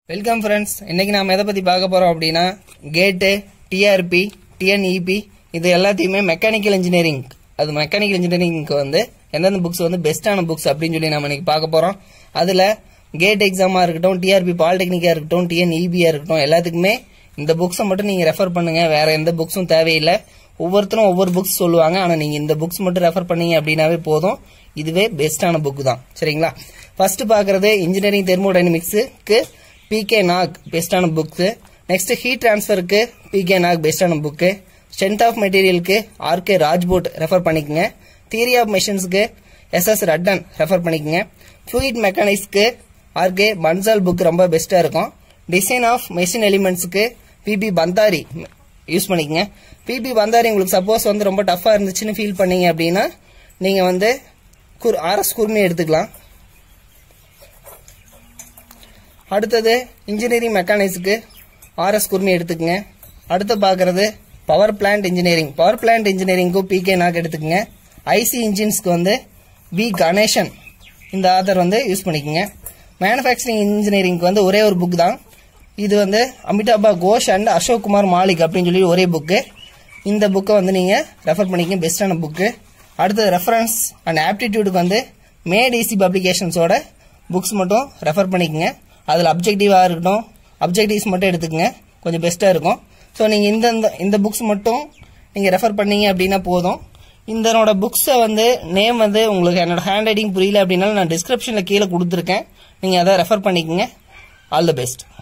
welcome friends இன்னைக்கு நாம எதை பத்தி பார்க்க போறோம் அப்படின்னா கேட்டு டிஆர்பி டிஎன்இபி இது எல்லாத்தையுமே மெக்கானிக்கல் இன்ஜினியரிங் அது மெக்கானிக்கல் இன்ஜினியரிங்க்கு வந்து எந்தெந்த புக்ஸ் வந்து பெஸ்ட்டான புக்ஸ் அப்படின்னு சொல்லி நம்ம இன்னைக்கு பார்க்க போறோம் அதுல கேட் எக்ஸாமா இருக்கட்டும் டிஆர்பி பாலிடெக்னிக்கா இருக்கட்டும் டிஎன்இபியா இருக்கட்டும் எல்லாத்துக்குமே இந்த புக்ஸை மட்டும் நீங்க ரெஃபர் பண்ணுங்க வேற எந்த புக்ஸும் தேவையில்லை ஒவ்வொருத்தரும் ஒவ்வொரு புக்ஸ் சொல்லுவாங்க ஆனா நீங்க இந்த புக்ஸ் மட்டும் ரெஃபர் பண்ணீங்க அப்படின்னாவே போதும் இதுவே பெஸ்டான புக் தான் சரிங்களா ஃபர்ஸ்ட் பாக்குறது இன்ஜினியரிங் தெர்மோடைனமிக்ஸுக்கு பிகே நாக் பெஸ்டான புக்கு நெக்ஸ்ட் ஹீட் டிரான்ஸ்ஃபருக்கு பிகே நாக் பெஸ்டான புக்கு ஸ்ட்ரென்த் ஆஃப் மெட்டீரியலுக்கு ஆர்கே ராஜ்போட் ரெஃபர் பண்ணிக்கங்க தியரி ஆஃப் மெஷின்ஸ்க்கு எஸ்எஸ் ரட்டன் ரெஃபர் பண்ணிக்கங்க ஃப்ளூயிட் மெக்கானிக்ஸ்க்கு ஆர்கே பன்சால் புக் ரொம்ப பெஸ்ட்டாக இருக்கும் டிசைன் ஆஃப் மெஷின் எலிமெண்ட்ஸுக்கு பிபி பந்தாரி யூஸ் பண்ணிக்கங்க பிபி பந்தாரி உங்களுக்கு சப்போஸ் வந்து ரொம்ப டஃப்பாக இருந்துச்சுன்னு ஃபீல் பண்ணீங்க அப்படின்னா நீங்கள் வந்து குர் ஆர்எஸ் குர்மி எடுத்துக்கலாம் அடுத்தது இன்ஜினியரிங் மெக்கானிக்ஸுக்கு ஆர்எஸ் குர்மி எடுத்துக்கங்க அடுத்து பார்க்கறது power plant engineering power plant இன்ஜினியரிங்க்கும் பிகே நாக் எடுத்துக்கங்க ஐசி இன்ஜின்ஸ்க்கு வந்து வி கணேசன் இந்த ஆதர் வந்து யூஸ் பண்ணிக்கோங்க மேனுஃபேக்சரிங் இன்ஜினியரிங்க்கு வந்து ஒரே ஒரு புக் தான் இது வந்து அமிதாபா கோஷ் அண்ட் அசோக் குமார் மாலிக் அப்படின்னு சொல்லி ஒரே புக்கு இந்த புக்கை வந்து நீங்கள் ரெஃபர் பண்ணிக்கங்க பெஸ்ட்டான புக்கு அடுத்தது ரெஃபரன்ஸ் அண்ட் ஆப்டிடியூடுக்கு வந்து மேட் ஈசி பப்ளிகேஷன்ஸோட புக்ஸ் மட்டும் ரெஃபர் பண்ணிக்கங்க அதில் அப்ஜெக்டிவாக இருக்கட்டும் அப்ஜெக்டிவ்ஸ் மட்டும் எடுத்துக்கங்க கொஞ்சம் பெஸ்ட்டாக இருக்கும் ஸோ நீங்கள் இந்த இந்த- இந்த புக்ஸ் மட்டும் நீங்கள் ரெஃபர் பண்ணீங்க அப்படின்னா போதும் இதனோட புக்ஸை வந்து நேம் வந்து உங்களுக்கு என்னோட ஹேண்ட் ரைட்டிங் புரியல அப்படின்னாலும் நான் டிஸ்கிரிப்ஷனில் கீழே கொடுத்துருக்கேன் நீங்கள் அதை ரெஃபர் பண்ணிக்கங்க ஆல் தி பெஸ்ட்